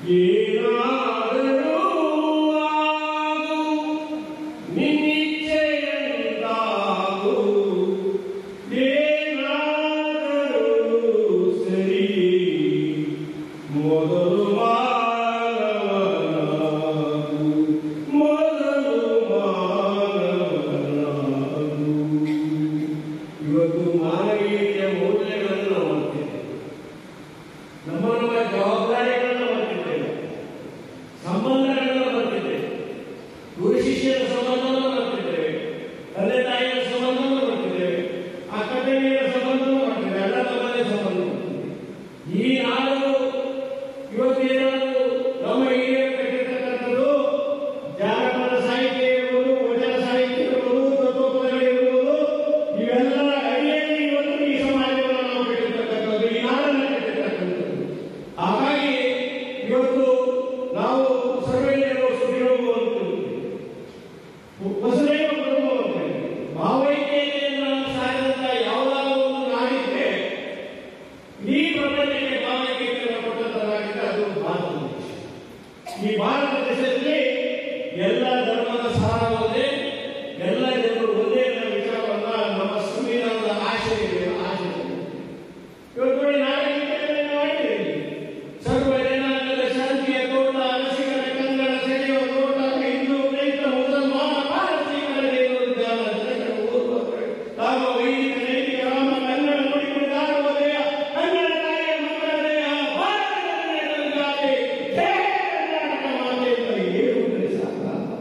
ಏನಾದರೂ ಆಗು, ನಿನ್ನಿಚ್ಛೆಯಂತಾಗು, ಏನಾದರೂ ಸರಿ ಮೊದಲು ಮಾನವನಾಗು, ಮೊದಲು ಮಾನವನಾಗು. ಇವತ್ತು ಮಾನವೀಯತೆಯ ಮೌಲ್ಯಗಳನ್ನು ನಾವು ಮರ್ತಿದ್ದೇವೆ ನಮ್ಮ ನಮ್ಮ ಜವಾಬ್ದಾರಿಗಳನ್ನು ಮರ್ತಿದ್ದೇವೆ ಸಂಬಂಧಗಳನ್ನು ಮರ್ತಿದ್ದೇವೆ ಗುರು ಶಿಷ್ಯರ ಸಂಬಂಧವನ್ನು ಮರ್ತಿದ್ದೇವೆ ತಂದೆ ತಾಯಿಯ ಸಂಬಂಧವನ್ನು ಮರ್ತಿದ್ದೇವೆ ಅಕ್ಕ ತಂಗಿಯರ ಸಂಬಂಧವನ್ನು ಮರ್ತಿದ್ದೇವೆ ಅಣ್ಣ ತಮ್ಮನ ಸಂಬಂಧ ಮರ್ತಿದ್ದೇವೆ. ಈ ನಾಡು ಇವತ್ತೇನಾದ್ರು ನಮ್ಮ ಹಿರಿಯರು ಕಟ್ಟಿರ್ತಕ್ಕಂಥದ್ದು ಜಾನಪದ ಸಾಹಿತ್ಯ ಇರ್ಬೋದು ವಚನ ಸಾಹಿತ್ಯ ಇರ್ಬೋದು ತತ್ವಪದಗಳಿರ್ಬೋದು ಇವೆಲ್ಲರ ಅಡಿಯಲ್ಲಿ ಇವತ್ತು ಈ ಸಮಾಜವನ್ನು ನಾವು ಕಟ್ಟಿರ್ತಕ್ಕಂಥದ್ದು ಈ ನಾಡನ್ನು ಕಟ್ಟಿರ್ತಕ್ಕಂಥದ್ದು ಹಾಗಾಗಿ ಇವತ್ತು ನಾವು ಸರ್ವೇಂದ್ರಿಯರು ಸುಖಿರೋಗುವಂಥದ್ದು ವಸುದೇವ ಕುಟುಂಬವಂತೆ ಭಾವೈಕ್ಯತೆಯನ್ನು ಸಾರಿದಂತ ಯಾವುದಾದ್ರೂ ಒಂದು ನಾಡಿದ್ರೆ ಈ ಪ್ರಪಂಚಕ್ಕೆ ಭಾವೈಕ್ಯತೆಯನ್ನು ಕೊಟ್ಟಂತಾಗಿದೆ ಅದು ಭಾರತ ದೇಶ ಈ ಭಾರತ ದೇಶದಲ್ಲಿ ಎಲ್ಲ ಧರ್ಮದ ಸಾರ ಒಂದೇ ಎಲ್ಲ ಜನರು ಒಂದೇ ಅನ್ನೋ ವಿಚಾರವನ್ನ ನಮ್ಮ ಸಂವಿಧಾನದ ಆಶಯ ಇದೆ ಆಶಯ ಇದೆ. ಇವತ್ತು ನೋಡಿ ನಾಗರಿಕತೆಯನ್ನು ಮಾಡಿದ್ದೀರಿ ಸರ್ವ ಜನಾಂಗದ ಶಾಂತಿಯ ತೋಟ ರಸಿಕರ ಕನ್ನಡ ಸೆಳೆಯುವ ತೋಟ ಹಿಂದೂ ಕ್ರೈಸ್ತ ಮುಸಲ್ಮಾನ ಪಾರಸೀಕರ ಜ್ಞಾನ ಜನಗಳ ಓದುವ ರಾಮ ವೈದಿಕ ನೈತಿಕ ರಾಮ ಕನ್ನಡ ನುಡಿಗುಡಿದಾಡುವ ದೇಹ ಕನ್ನಡ ತಾಯಿಯ ಮಕ್ಕಳ ದೇಹ ಭಾರತದ ನೆಲೆಗಾದೆ ಜಯ ಕರ್ನಾಟಕ ಮಾತೆ ಅಂತ ಹೇಳುವುದೇ ಸಾಕ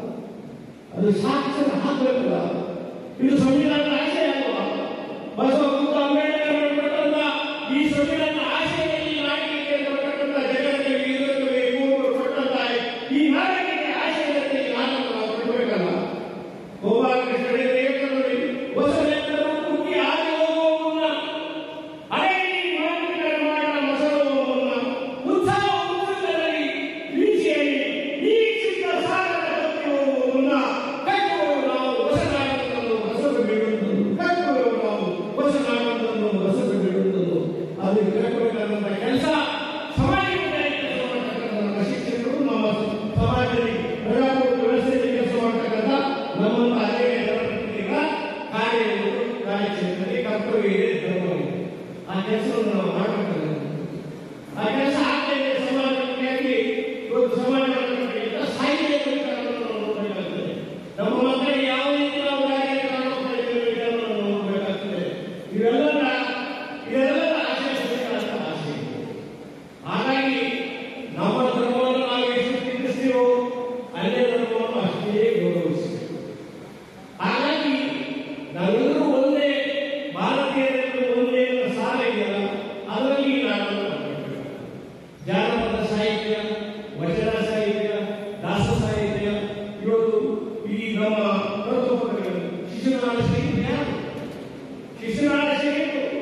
ಅದು ಸಾಕ್ಷರ ಹಾಕಬೇಕಲ್ಲ ಇದು ಸಂವಿಧಾನದ ಆಶಯ ಅಲ್ವಾ ಬಸವ ಬುದ್ಧ ಅಂಬೇಡ್ಕರ್ ಅವರು ಕೊಟ್ಟಂತ ಈ ಸಂವಿಧಾನದ ಆಶಯದಲ್ಲಿ ನಾಗರಿಕರಿಗೆ ಕೊಟ್ಟಂತ ಜಗತ್ತಿಗೆ ಇದಕ್ಕೆ ಪೂರ್ವ ಕೊಟ್ಟಂತ ಈ ನಾಗರಿಕರಿಗೆ ಆಶಯದಲ್ಲಿ ಈ ನಾಟಕ ನಾವು ಕೊಡಬೇಕಲ್ಲ ಗೋಪಾಲಕೃಷ್ಣ ಏಕನೋಡಿ ಹೊಸದೆಲ್ಲರೂ ಹುಟ್ಟಿ ಆಗಿ ಹೋಗುವ ಮುನ್ನ ಹಳೆಯ ಮಾನವಿಕರ ಮಾಡ ಮೊಸರು ಮುನ್ನ ಉತ್ಸಾಹ ಉತ್ಸವದಲ್ಲಿ ಬೀಚಿಯಲ್ಲಿ ಈ ಚಿಕ್ಕ ಸಾಗರ ಹತ್ತಿ ಹೋಗುವ ಮುನ್ನ ಕಟ್ಟುವರು ನಾವು ಹೊಸ ನಾಯಕರನ್ನು ಹೊಸದು ಬಿಡುವುದು ಕಟ್ಟುವರು ನಾವು ಹೊಸ ನಾಯಕರನ್ನು ಹೊಸದು ಬಿಡುವುದು ಅದು ಕಟ್ಟಬೇಕಾದಂತ ಕೆಲಸ ಸಮಾಜಕ್ಕೆ ಕೆಲಸ ಮಾಡತಕ್ಕಂಥ ನಮ್ಮ ಶಿಕ್ಷಕರು ನಮ್ಮ ಸಮಾಜದಲ್ಲಿ ಪ್ರಜಾಪ್ರಭುತ್ವ ವ್ಯವಸ್ಥೆಯಲ್ಲಿ ಕೆಲಸ ಮಾಡತಕ್ಕಂಥ ನಮ್ಮಂತ ಅನೇಕ ಜನಪ್ರತಿನಿಧಿಗಳ ಕಾರ್ಯ ಇದೆ, ಕಾರ್ಯಕ್ಷೇತ್ರದಲ್ಲಿ ಕರ್ತವ್ಯ ಇದೆ ಧರ್ಮ ಇದೆ ಆ ಕೆಲಸವನ್ನು ನಾವು ಮಾಡಬೇಕಾಗುತ್ತೆ ಆ ಕೆಲಸ ಆಗ್ತಾ ಇದೆ ಸಮಾಜಕ್ಕೆ ಇವತ್ತು ಸಮಾಜವನ್ನು ಸಾಹಿತ್ಯ ಕುರಿತಾಗಿ ನಾವು ನೋಡಬೇಕಾಗ್ತದೆ ನಮ್ಮ ಮಕ್ಕಳಿಗೆ ಯಾವ ರೀತಿ ನಾವು ಕಾರ್ಯ ಕಾರಣವನ್ನು ನಾವು ನೋಡಬೇಕಾಗ್ತದೆ ಇವೆಲ್ಲ ಇದೆಲ್ಲ ಆಶಯ ಆಶೆ ಇದೆ. ಹಾಗಾಗಿ ನಮ್ಮ ಧರ್ಮವನ್ನು ನಾವು ಎಷ್ಟು ಪ್ರೀತಿಸ್ತೀವೋ ಅನ್ಯ ಧರ್ಮವನ್ನು ಅಷ್ಟೇ ಗೌರವಿಸಬೇಕು ಹಾಗಾಗಿ ನಾವೆಲ್ಲರೂ ಒಂದೇ ಭಾರತೀಯರೆಲ್ಲರೂ ಒಂದೇ ಅನ್ನೋ ಸಾಲ ಇದೆಯಲ್ಲ ಅದರಲ್ಲಿ ಈ ನಾಡನ್ನು ಮಾಡಬೇಕು. ಜಾನಪದ ಸಾಹಿತ್ಯ ವಚನ ಸಾಹಿತ್ಯ ದಾಸ ಸಾಹಿತ್ಯ ಇವತ್ತು ಈ ನಮ್ಮ ತತ್ವಪದಗಳು ಶಿಶುನಾಳ ಶ್ರೀ ಯಾರು ಶಿಶುನಾಳ ಶ್ರೀ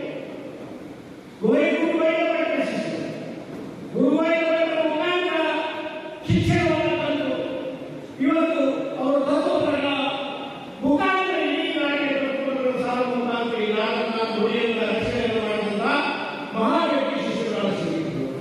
ಗುರುವೈ ಗುರುವೈ ಪಡೆದ ಶಿಷ್ಯ ಗುರುವೈ ಪಡೆದ ಮುಖಾಂತರ ಶಿಕ್ಷಣವನ್ನು ತಂದು ಇವತ್ತು ಅವರು ತತ್ವಪದಗಳ ಮುಖಾಂತರ ಈ ನಾಡಿನ ತತ್ವಪದಗಳ ಸಾಲ ಮುಖಾಂತರ ಈ ನಾಡನ್ನ ನುಡಿಯಿಂದ ರಕ್ಷಣೆಯನ್ನು ಮಾಡಿದಂತ ಮಹಾವ್ಯಕ್ತಿ ಶಿಶುನಾಳ ಶ್ರೀ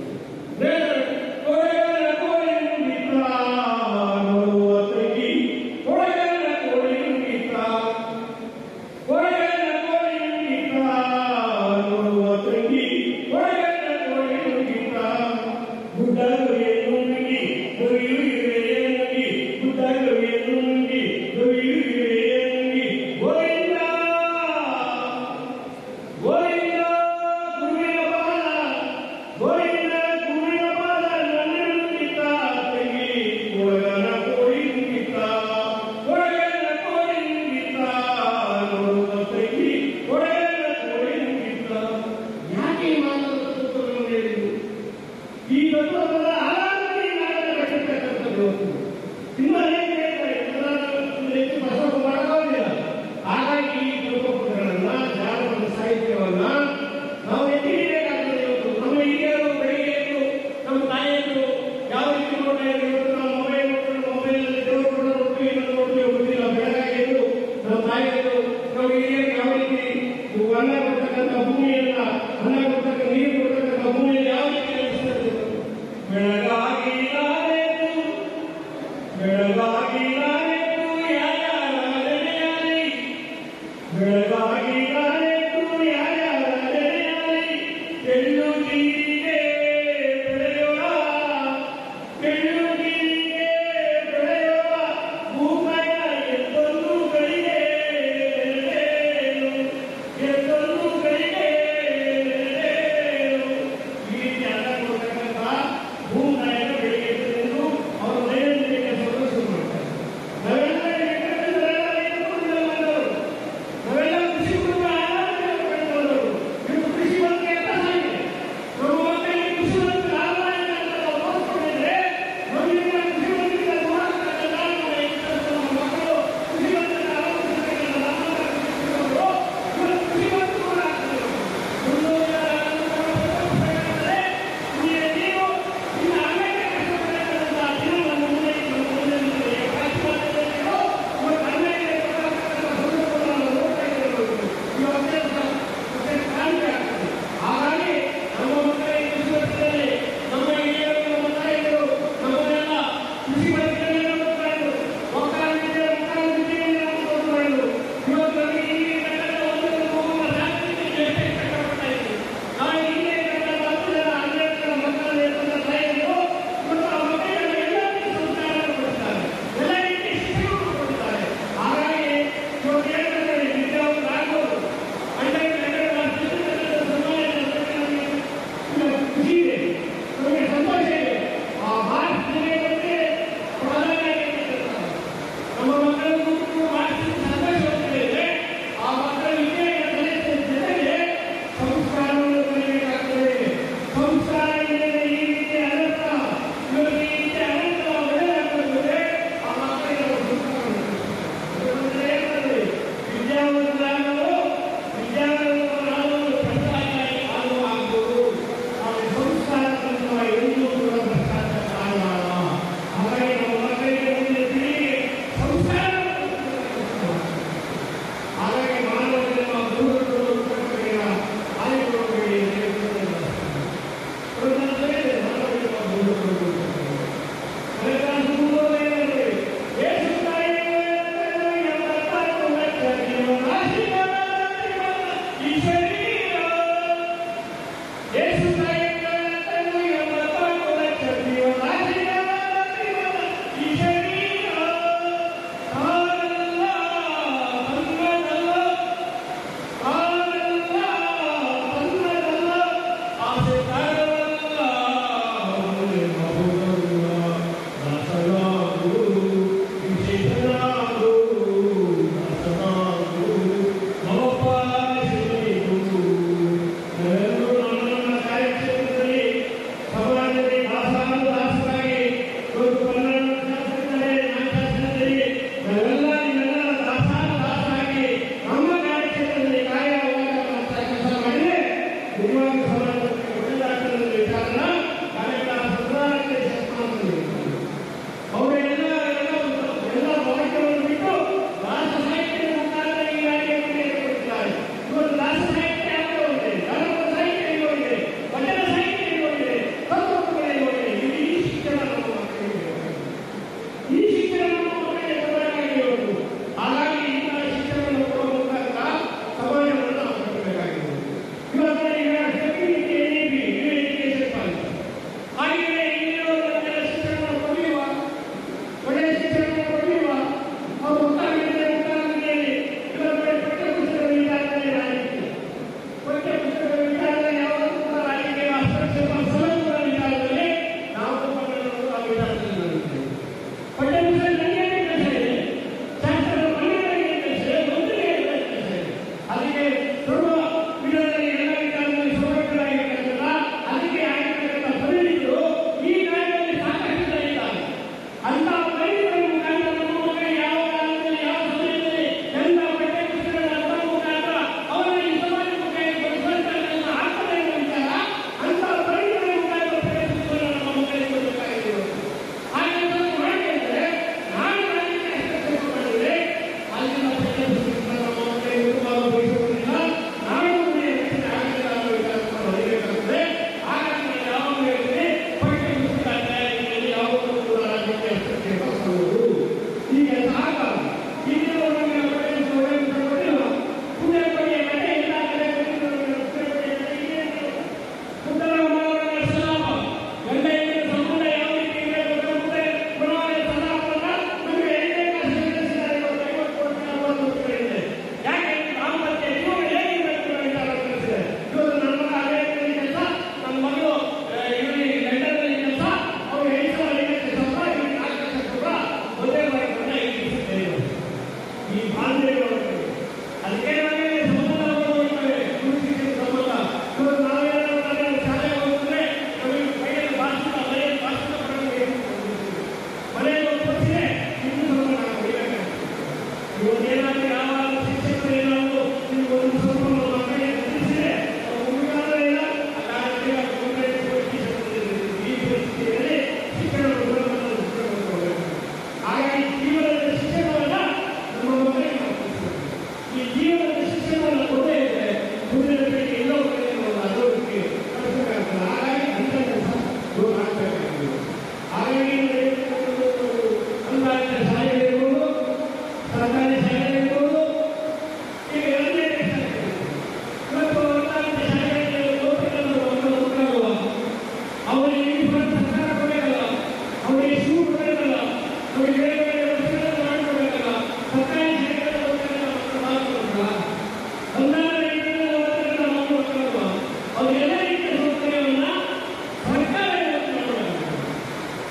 ಕೊಡೆಗಳ ಕೋಳಿನುಂಗಿತ ನೋಡುವ ತಂಗಿ ಕೊಡೆಗಳ ಕೋಳಿನುಂಗಿತ ಕೊಡೆಗಳ ಕೋಳಿನುಂಗಿತ ನೋಡುವ ತಂಗಿ ಕೊಡೆಗಳ ಕೋಳಿನುಂಗಿತ ಗುಡ್ಡಗುವೆ ನುಂಗಿ ನುಡಿಯುವೆ ನುಂಗಿ ಗುಡ್ಡಗುವೆ ನುಂಗಿ ನುಡಿಯುವೆ ನುಂಗಿ ಗೋವಿಂದ ಗೋವಿಂದ ಗುರುವಿನ ಪಾದ ಗೋವಿಂದ ಗುರುವಿನ ಪಾದ ನನ್ನುಂಗಿತ ತಂಗಿ ಕೊಡಗನ ಕೋಳಿ ನುಂಗಿತ ಕೊಡಗನ ಕೋಳಿ ನುಂಗಿತ ನೋಡುವ ತಂಗಿ ಕೊಡಗನ ಕೋಳಿ ನುಂಗಿತ ಯಾಕೆ ಈ ಮಾನವ ತತ್ವಗಳನ್ನು ಹೇಳಿದ್ರು ಈ ತತ್ವಗಳ ಹಲವಾರು ನಾಟಕ ಕಟ್ಟಿರ್ತಕ್ಕಂಥದ್ದು ಇನ್ನು ಅನೇಕ ಹೇಳ್ತಾರೆ ಎಲ್ಲರೂ ಹೆಚ್ಚು ಪ್ರಸಂಗ ಮಾಡೋದಿಲ್ಲ ಹಾಗಾಗಿ ಈ ತತ್ವಪದಗಳನ್ನ ಜಾನಪದ ಸಾಹಿತ್ಯವನ್ನ ನಾವು ಎತ್ತಿ ಹಿಡಿಯಬೇಕಾಗ್ತದೆ ಇವತ್ತು ನಮ್ಮ ಹಿರಿಯರು ಬೆಳಿಗ್ಗೆ ಎದ್ದು ನಮ್ಮ ತಾಯಿಯರು ಯಾವ ರೀತಿ ನೋಡ್ತಾ ಇದ್ರು ಇವತ್ತು ನಾವು ಮೊಬೈಲ್ ನೋಡ್ಕೊಂಡು ಮೊಬೈಲ್ ದೇವರು ಕೂಡ ನೋಡ್ತೀವಿ ಇನ್ನೊಂದು ನೋಡ್ತೀವಿ ಗೊತ್ತಿಲ್ಲ ಬೆಳಗಾಗಿ ಎದ್ದು ನಮ್ಮ ತಾಯಿಯರು ನಮ್ಮ ಹಿರಿಯರು ಯಾವ ರೀತಿ ಅನ್ನ ಕೊಡ್ತಕ್ಕಂಥ ಭೂಮಿಯನ್ನ ಅನ್ನ ಕೊಡ್ತಕ್ಕ ನೀರು ಕೊಡ್ತಕ್ಕಂಥ ಭೂಮಿಯನ್ನು ಯಾವ ರೀತಿ ನಡೆಸ್ತಾ ಇದ್ರು? ಬೆಳಗಾಗಿನ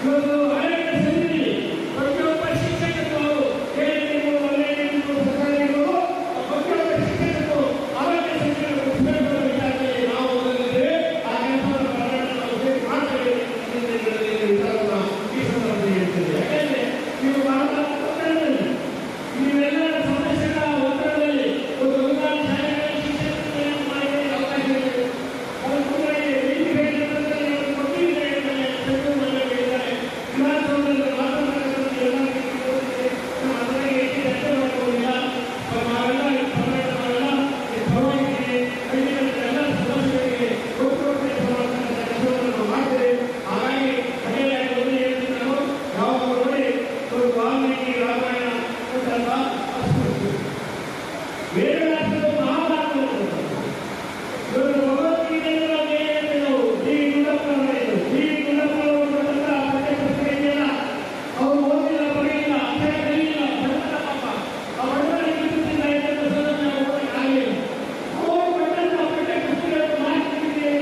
ಇವತ್ತು ಆಡಳಿತ ಸಮಿತಿ ಪ್ರತಿಯೊಬ್ಬ ಶಿಕ್ಷಕರು ಕೇಳಿದ್ರು ಅಲ್ಲಿರ್ಬೋದು ಸರ್ಕಾರಿರ್ಬೋದು ಪ್ರತಿಯೊಬ್ಬ ಶಿಕ್ಷಕರು ಆರೋಗ್ಯ ಸಮಿತಿಗಳು ಉಪಯೋಗ ವಿಚಾರದಲ್ಲಿ ನಾವು ಓದಿದ್ದೇವೆ ಆ ಕೆಲಸವನ್ನು ಕರ್ನಾಟಕ ನಾವು ಹೇಗೆ ಮಾಡ್ತೇವೆ ಎನ್ನುವುದರಲ್ಲಿ ವಿಚಾರವನ್ನು ಈ ಸಂದರ್ಭದಲ್ಲಿ ಹೇಳ್ತೇವೆ ಯಾಕೆಂದ್ರೆ ನೀವು ಬಹಳ ಒತ್ತಡದಲ್ಲಿ ನೀವೆಲ್ಲರ ಸಮಸ್ಯೆಗಳ ಒತ್ತಡದಲ್ಲಿ ಒಂದು ಅನುದಾನ ಶಾಲೆಗಳಲ್ಲಿ ಶಿಕ್ಷಕರನ್ನು ಮಾಡಲಿಕ್ಕೆ ಅವಕಾಶ ಇದೆ ಅದರ ಕೂಡ ಈ ವೇದಿಕೆ ಕೊಟ್ಟಿದ್ದಾರೆ ಸಚಿವರು ಹೇಳಿದ್ದಾರೆ ವಿಧಾನಸೌಧದಲ್ಲಿ ಮಾತನಾಡೋದಕ್ಕೆ ಎಲ್ಲ ರೀತಿಯಲ್ಲಿ ನಮ್ಮ ಅದರಲ್ಲಿ ಹೆಚ್ಚು ಚರ್ಚೆ ಮಾಡುವುದಿಲ್ಲ ನಾವೆಲ್ಲ ಕರ್ನಾಟಕವೆಲ್ಲ ಪರವಾಗಿ ಎಲ್ಲ ಸಮಸ್ಯೆಗಳಿಗೆ ಒಟ್ಟು ಕೆಲಸವನ್ನು ನಾವು ಮಾಡ್ತೇವೆ ಹಾಗಾಗಿ ಮನೆಯಲ್ಲಿ ಒಂದು ಹೇಳ್ತೀನಿ ನಾನು ಯಾವಾಗ ನೋಡಿ ಒಂದು ವಾಲ್ಮೀಕಿ ರಾಮಾಯಣ ಉಂಟಲ್ಲ ಅಸ್ಪೃಶ್ಯ ವೇದವ್ಯಾಸರು ಮಹಾಭಾರತವನ್ನು ಇವರು ಭಗವದ್ಗೀತೆಯನ್ನು ನಾವು ಹೇಳಿದ್ದೇವೆ ನಾವು ಡಿ ಗುಂಡಪ್ಪನವರು ಡಿ ಗುಂಡಪ್ಪನವರು ಕೊಟ್ಟಂತ ಪಠ್ಯಪುಸ್ತಕ ಇದೆಯಲ್ಲ ಅವರು ಓದಿಲ್ಲ ಬರೆಯಿಲ್ಲ ಅಕ್ಷರ ಕಲಿಯಿಲ್ಲ ಬಡತನ ಪಾಪ ಆ ಬಡತನ ಕಿತ್ತುತ್ತಿಲ್ಲ ಇದನ್ನು ಸಹ ನಾವು ಓದಕ್ಕೆ ಆಗಲಿಲ್ಲ ಅವರು ಕೊಟ್ಟಂತ ಪಠ್ಯಪುಸ್ತಕಗಳನ್ನು ಮಾಡ್ತಿದ್ದೀವಿ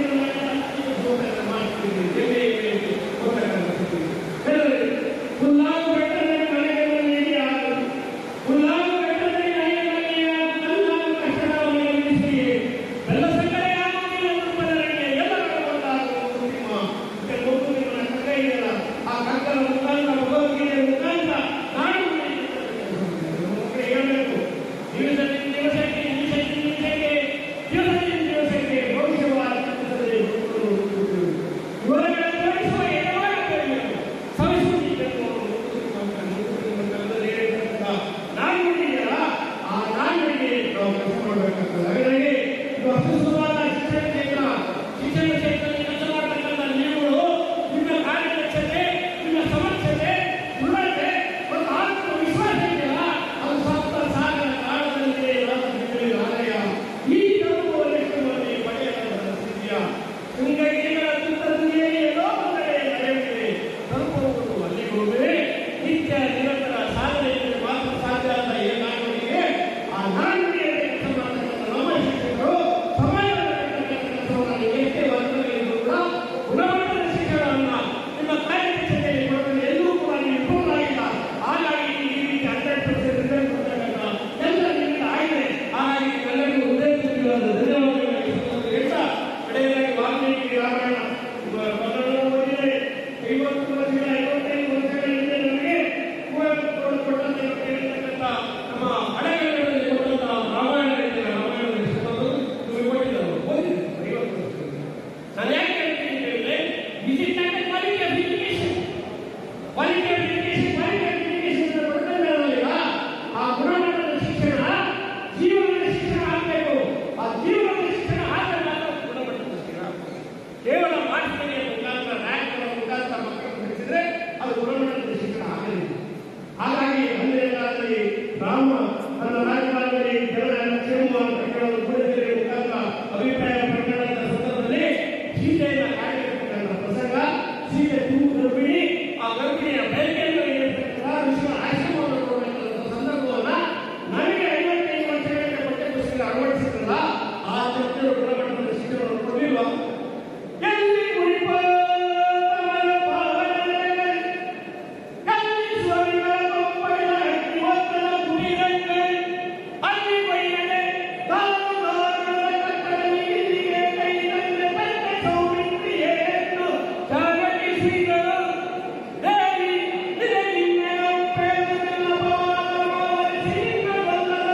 ಮಾಡ್ತಿದ್ದೀವಿ ಹುಲ್ಲಾಗು ಬೆಟ್ಟದಲ್ಲಿ ಮಳೆಗಳಲ್ಲಿ ಆಗದು ಹುಲ್ಲಾಗು ಬೆಟ್ಟದಲ್ಲಿ ಮಳೆಗಳಲ್ಲಿ ಕಲ್ಲಾಗು ಕಟ್ಟಡವನ್ನು ನಿರ್ಮಿಸಿ ಬೆಲ್ಲ ಸಕ್ಕರೆ ಆಗುವುದಿಲ್ಲ ರೂಪದಲ್ಲಿ ಎಲ್ಲರೂ ಒಂದಾಗುವುದು ನಿಮ್ಮ ಮತ್ತೆ ಒಂದು ನಿಮ್ಮ ಕಗ್ಗ ಇದೆಯಲ್ಲ ಆ ಕಗ್ಗದ ಮುಖಾಂತರ ಭಗವದ್ಗೀತೆಯ ಮುಖಾಂತರ ನಾನು ನಮಗೆ ಹೇಳಬೇಕು ದಿವಸದಿಂದ ದಿವಸಕ್ಕೆ ನಿಮಿಷಕ್ಕೆ ನಿಮಿಷಕ್ಕೆ ದಿವಸದಿಂದ ದಿವಸಕ್ಕೆ ಭವಿಷ್ಯವಾದ ಚಿತ್ರದಲ್ಲಿ ಇವರುಗಳನ್ನು ತೋರಿಸುವ ಎಡವಾಡಬೇಕು ಸಂಸ್ಕೃತಿಯನ್ನು ನಾನುಡಿಯಲ್ಲ ಆ ನಾನುಡಿಗೆ ನಾವು ಕೆಲಸ ಮಾಡಬೇಕಾಗ್ತದೆ ಹಾಗಾಗಿ ಇದು ಅಸ್ತಿತ್ವವಾದ ಶಿಕ್ಷಣ ಕ್ಷೇತ್ರ ಶಿಕ್ಷಣ ಕ್ಷೇತ್ರದಲ್ಲಿ ಕೆಲಸ ಮಾಡತಕ್ಕಂಥ ನೀವುಗಳು ನಿಮ್ಮ ಕಾರ್ಯದಕ್ಷತೆ ನಿಮ್ಮ ಸಮರ್ಥತೆ ದೃಢತೆ ಮತ್ತು ಆತ್ಮವಿಶ್ವಾಸ ಇದೆಯಲ್ಲ ಅದು ಸಪ್ತ ಸಾಗರ ಕಾಲದಲ್ಲಿ ರಾಷ್ಟ್ರದಲ್ಲಿ ಆದಾಯ ಈ ತಲುಪುವಷ್ಟು ಮಂದಿ ಪಡೆಯಲಾದ ಸ್ಥಿತಿಯ ಶೃಂಗಗಿರಿಗಳ ಚಿತ್ರದುರ್ಗಿಯಲ್ಲಿ ಎಲ್ಲೋ ಒಂದು ಕಡೆ ನಡೆಯುತ್ತಿದೆ ತಲುಪುವುದು ಅಲ್ಲಿಗೆ ಹೋದರೆ ನಿತ್ಯ ನಿರಂತರ ಸಾಧನೆ ಇದ್ದರೆ ಮಾತ್ರ ಸಾಧ್ಯ ಅಂತ ಏನು ನಾನುಡಿಗೆ ಆ ನಾನುಡಿಯಲ್ಲಿ ಕೆಲಸ ಮಾಡತಕ್ಕಂಥ ನಮ್ಮ ಶಿಕ್ಷಕರು ಸಮಾಜದಲ್ಲಿ ಕೆಲಸವನ್ನು ಎಷ್ಟೇ ವರ್ಗಗಳಿಗೂ ಕೂಡ ಗುಣಮಟ್ಟದ ಶಿಕ್ಷಣವನ್ನು ನಿಮ್ಮ ಕಾರ್ಯದಕ್ಷತೆಯಲ್ಲಿ ಕೊಡಲು ಎಲ್ಲೂ ಕೂಡ ನೀವು ಇಂಪ್ರೂವ್ ಆಗಿಲ್ಲ ಹಾಗಾಗಿ ಈ ರೀತಿ ಹಂಡ್ರೆಡ್ ಪರ್ಸೆಂಟ್ ರಿಸಲ್ಟ್ ಕೊಡ್ತಕ್ಕಂಥ ಎಲ್ಲ ನಿಮ್ಮಿಂದ ಆಗಿದೆ ಹಾಗಾಗಿ ಎಲ್ಲರಿಗೂ ಹೃದಯ ತುಂಬಿದ ಧನ್ಯವಾದಗಳು ಹೇಳ್ತಾ ಕಡೆಯದಾಗಿ ವಾಲ್ಮೀಕಿ ರಾಮಾಯಣ ಮೊದಲು ಓದಿದರೆ ಐವತ್ತು ವರ್ಷಗಳ ಐವತ್ತೈದು ವರ್ಷಗಳ ಹಿಂದೆ ನಮಗೆ ಕುವೆಂಪು ಕೊಟ್ಟಂತೆ ಕೇಳಿರ್ತಕ್ಕಂಥ ನಮ್ಮ ಹಳೆಗನ್ನಡದಲ್ಲಿ ಕೊಟ್ಟಂತ ರಾಮಾಯಣ ಇದೆ ರಾಮಾಯಣದ ಪುಸ್ತಕವನ್ನು ನಿಮಗೆ ಕೊಟ್ಟಿದ್ದಾರೆ ಓದಿದೆ ಐವತ್ತು ವರ್ಷಗಳ ನಾನು ಯಾಕೆ ಹೇಳ್ತೀನಿ ಅಂತ ಹೇಳಿದ್ರೆ this is not quality of education quality of education quality of education ಕೊಡ್ತಾ ಆ ಗುಣಮಟ್ಟದ ಶಿಕ್ಷಣ ಜೀವನದ ಶಿಕ್ಷಣ ಆಗಬೇಕು ಆ ಜೀವನದ ಶಿಕ್ಷಣ ಆದರೆ ಮಾತ್ರ ಗುಣಮಟ್ಟದ ಶಿಕ್ಷಣ ಕೇವಲ ಮಾಹಿತಿಯ ಮುಖಾಂತರ ರ್ಯಾಂಕ್ಗಳ ಮುಖಾಂತರ ಮಕ್ಕಳನ್ನು ಬಿಡಿಸಿದ್ರೆ ಅದು ಗುಣಮಟ್ಟದ ಶಿಕ್ಷಣ ಆಗಲಿಲ್ಲ ಹಾಗಾಗಿ ಹನ್ನೆರಡರಲ್ಲಿ ರಾಮ ತನ್ನ ರಾಜಕಾಲದಲ್ಲಿ ಜನರ ಕ್ಷೇಮ ಅಂತ ಕೇಳಲು ಗುಡಿಸಲಿನ ಮುಖಾಂತರ ಅಭಿಪ್ರಾಯ ಪಟ್ಟಣದ ಸಂದರ್ಭದಲ್ಲಿ ಸೀತೆಯನ್ನ ಕಾಯ್ದಿರ್ತಕ್ಕಂಥ ಪ್ರಸಂಗ ಸೀತೆ ತೂ ಗರ್ಭಿಣಿ ಆ ಗರ್ಭಿಣಿಯ ಬೆಳಕೆಯನ್ನು ಇರತಕ್ಕಂಥ ವಿಶ್ವ ಆಶ್ರಮವನ್ನು ನೋಡಬೇಕಾದ ಸಂದರ್ಭವನ್ನ ನನಗೆ ಐವತ್ತೈದು ವರ್ಷಗಳಿಗೆ ಪಠ್ಯಪುಸ್ತಕ ಅಳವಡಿಸಿದ್ರಲ್ಲ ಆ ಚರ್ಚೆಯ ಗುಣಮಟ್ಟದ ಶಿಕ್ಷಣವನ್ನು ಕೊಡಲಿಲ್ಲ ಎಲ್ಲಿ ಕುಡಿಪ ತಮನ ಪಾವನದಲ್ಲಿ ಕಲ್ಲಿ ಸ್ವಾಮಿಗಳ ಕೊಪ್ಪಳ ಇವತ್ತನ ಗುಡಿಗಂಗೈ ಅಲ್ಲಿ ಬೈಯಲೆ ತಾನು ನಾಗರ ಕಟ್ಟಡದಲ್ಲಿ ಇಲ್ಲಿಗೆ ಕೈ ತಂದೆ ಬಂದ ಸೌಮಿತ್ರಿಯನ್ನು ಜಾಗರಿಸಿದರು ದೇವಿ ಇದೇ ನಿನ್ನೆಯ ಪ್ರೇಮಗಳ ಪವಾಡವಾರಿಸಿದ ಬಲ್ಲದ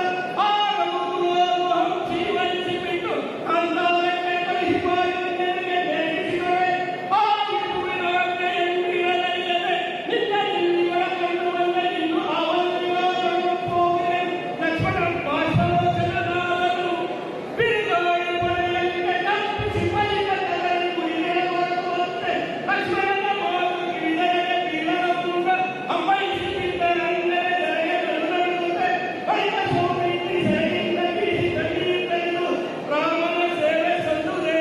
ಆಡುವುದು ಹಂಚಿವರಿಸಿಬಿಟ್ಟು ಕಂದಾಯಕ್ಕೆ ಕಳಿಸಿಪಾಯುವುದಕ್ಕೆ ನೇಮಿಸಿದರೆ ಆ ಇರುವಿನೊಳಗೆ ಎಂದಿರಲಿಲ್ಲದೆ ನಿತ್ಯ ಇಲ್ಲಿಗಳ ಕಂಡು ಬಂದ ಇನ್ನು ಅವನಿಗಾದರೂ ಹೋಗಿದೆ ಲಕ್ಷ್ಮಣ ಬಾಷ್ಪಲೋಚನನಾದನು ಬಿರುಗಾಳಿ ಪಡೆಯಲಿಕ್ಕೆ ತಪ್ಪಿಸಿ ಬಲಿಕದಲ್ಲಿ ಗುರಿಗೆ ಬರುವಂತೆ ಲಕ್ಷ್ಮಣನ ಮಾತು ಕಿವಿದರಿಗೆ ಬೀಳಲೂಡ ಅಮ್ಮೈಸಿ ಬಿದ್ದರಂದರೆ ದರೆಗೆ ಬೆಲ್ಲಡುತ್ತೆ ಬಳಿಕ ಸೋಮಿತ್ರಿ ಸೆರೆಯಿಂದ ಬೀಸಿ ಕಣ್ಣಿದ್ದೆಂದು ರಾಮನ ಸೇವೆ ಸಲ್ಲುದೇ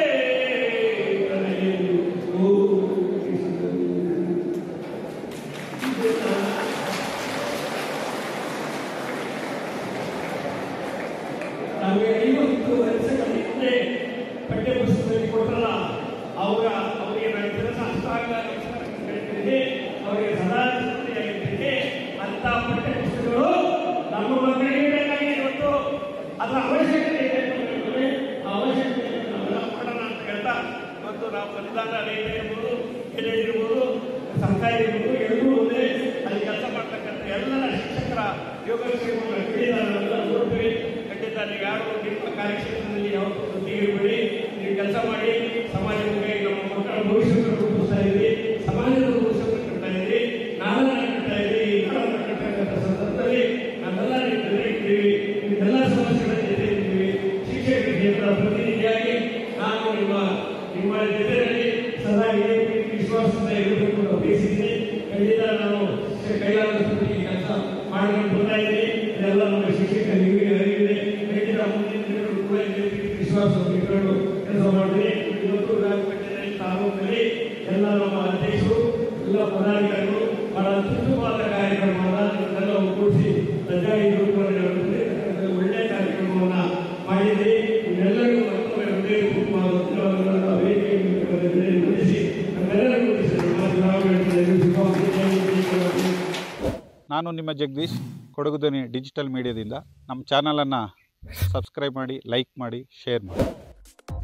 ಓ ಕೃಷ್ಣನು. ನಮಗೆ ಐವತ್ತು ವರ್ಷಗಳ ಹಿಂದೆ ಪಠ್ಯಪುಸ್ತಕದಲ್ಲಿ ಕೊಟ್ಟಲ್ಲ ಅವರ ಅವರಿಗೆ ನಾನು ಕೆಲಸ ಅಷ್ಟಾಗ ಹೇಳ್ತೀನಿ ಅವರಿಗೆ ಸದಾ ಸ್ಫೂರ್ತಿಯಾಗಿರ್ತೈತಿ ಅಂತ ಪಠ್ಯಪುಸ್ತಕಗಳು ನಮ್ಮ ಮಕ್ಕಳಿಗೆ ಬೇಕಾಗಿದೆ ಇವತ್ತು ಅದರ ಅವಶ್ಯಕತೆ ಇದೆ ಅಂತ ಹೇಳ್ತಾರೆ. ಆ ಅವಶ್ಯಕತೆ ನಾವೆಲ್ಲ ಮಾಡೋಣ ಅಂತ ಹೇಳ್ತಾ ಇವತ್ತು ನಾವು ಸಂವಿಧಾನ ರೈತ ಇರ್ಬೋದು ಏನೇ ಇರ್ಬೋದು ಸರ್ಕಾರ ಇರ್ಬೋದು ಎಲ್ಲರೂ ಒಂದೇ ಅಲ್ಲಿ ಕೆಲಸ ಮಾಡ್ತಕ್ಕಂಥ ಎಲ್ಲರ ಶಿಕ್ಷಕರ ಯೋಗ ಕ್ಷೇಮವನ್ನು ತಿಳಿದಾರಲ್ಲ ನೋಡ್ತೀವಿ ಖಂಡಿತ ನೀವು ಯಾರು ನಿಮ್ಮ ಕಾರ್ಯಕ್ಷೇತ್ರದಲ್ಲಿ ಯಾವತ್ತೂ ಜೊತೆಗಿರಬೇಡಿ ನೀವು ಕೆಲಸ ಮಾಡಿ ಸಮಾಜಕ್ಕೆ ನಮ್ಮ ಮಕ್ಕಳ ಭವಿಷ್ಯವನ್ನು ರೂಪಿಸ್ತಾ ಇದ್ದೀರಿ ಸಮಾಜದ ಭವಿಷ್ಯವನ್ನು ಕಟ್ತಾ ಇದ್ದೀರಿ ನಾಡನ್ನ ಕಟ್ತಾ ಇದ್ದೀರಿ ಈ ನಾಡನ್ನ ಕಟ್ಟತಕ್ಕಂಥ ಸಂದರ್ಭದಲ್ಲಿ ನಾವೆಲ್ಲ ನಿಮ್ಮ ಜೊತೆ ಇದ್ದೀವಿ ನಿಮ್ಮೆಲ್ಲ ಸಮಸ್ಯೆಗಳ ಜೊತೆ ಇದ್ದೀವಿ ಶಿಕ್ಷಕ ಕ್ಷೇತ್ರ ಪ್ರತಿನಿಧಿಯಾಗಿ ನಾನು ನಿಮ್ಮ ನಿಮ್ಮ ಜೊತೆಯಲ್ಲಿ ಸದಾ ಇದೇ ರೀತಿ ವಿಶ್ವಾಸದಿಂದ ಇರಬೇಕು ಅಂತ ಬಯಸಿದ್ದೀನಿ ಖಂಡಿತ ನಾನು ಕೈಲಾದಷ್ಟು ಈ ಕೆಲಸ ಮಾಡ್ಕೊಂಡು ಬರ್ತಾ ಇದ್ದೀನಿ ಇದೆಲ್ಲ ನಮ್ಮ ಶಿಕ್ಷಕರಿಗೆ ಅರಿವಿದೆ ಖಂಡಿತ ಮುಂದಿನ ದಿನಗಳು ಕೂಡ ಇದೇ ರೀತಿ ವಿಶ್ವಾಸವನ್ನು ಇಟ್ಕೊಂಡು ಕೆಲಸ ಮಾಡ್ತೀನಿ ಇವತ್ತು ಗ್ರಾಮ ಪಂಚಾಯತ್ ತಾಲೂಕಲ್ಲಿ ಎಲ್ಲ ನಮ್ಮ ಅಧ್ಯಕ್ಷರು ಎಲ್ಲ ಪದಾಧಿಕಾರಿಗಳು ಬಹಳ ಅತ್ಯುತ್ತಮವಾದ ಕಾರ್ಯಕ್ರಮವನ್ನು ಇವನ್ನೆಲ್ಲ ಒಗ್ಗೂಡಿಸಿ ರಜಾ ಇರುವುದರಲ್ಲಿ ಒಳ್ಳೆಯ ಕಾರ್ಯಕ್ರಮವನ್ನು ಮಾಡಿದ್ದೀರಿ ನಿಮ್ಮೆಲ್ಲರಿಗೂ ಮತ್ತೊಮ್ಮೆ ಹೃದಯಪೂರ್ವಕವಾದ ಧನ್ಯವಾದಗಳನ್ನು ವೇದಿಕೆಯಲ್ಲಿ ಮುಗಿಸಿ ನಮ್ಮೆಲ್ಲರಿಗೂ ಶುಭಾಶಯ ನಾನು ನಿಮ್ಮ ಜಗದೀಶ್ ಕೊಡಗು ಧ್ವನಿ ಡಿಜಿಟಲ್ ಮೀಡಿಯಾದಿಂದ ನಮ್ಮ ಚಾನಲನ್ನು ಸಬ್ಸ್ಕ್ರೈಬ್ ಮಾಡಿ ಲೈಕ್ ಮಾಡಿ ಶೇರ್ ಮಾಡಿ